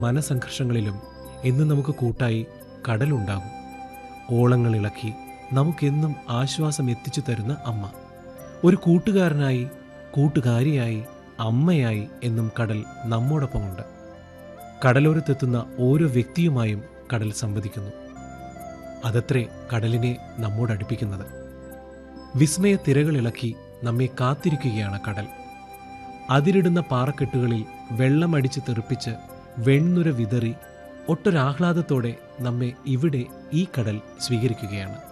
മനസംഘർഷങ്ങളിലും എന്നും നമുക്ക് കൂട്ടായി കടലുണ്ടാകും ഓളങ്ങൾ ഇളക്കി നമുക്കെന്നും ആശ്വാസം എത്തിച്ചു തരുന്ന അമ്മ ഒരു കൂട്ടുകാരനായി കൂട്ടുകാരിയായി അമ്മയായി എന്നും കടൽ നമ്മോടൊപ്പമുണ്ട് കടലോരത്തെത്തുന്ന ഓരോ വ്യക്തിയുമായും കടൽ സംവദിക്കുന്നു അതത്രേ കടലിനെ നമ്മോടടുപ്പിക്കുന്നത് വിസ്മയ തിരകളിളക്കി നമ്മെ കാത്തിരിക്കുകയാണ് കടൽ അതിരിടുന്ന പാറക്കെട്ടുകളിൽ വെള്ളമടിച്ച് തെറിപ്പിച്ച് വെണ്ണുര വിതറി ഒട്ടൊരാഹ്ലാദത്തോടെ നമ്മെ ഇവിടെ ഈ കടൽ സ്വീകരിക്കുകയാണ്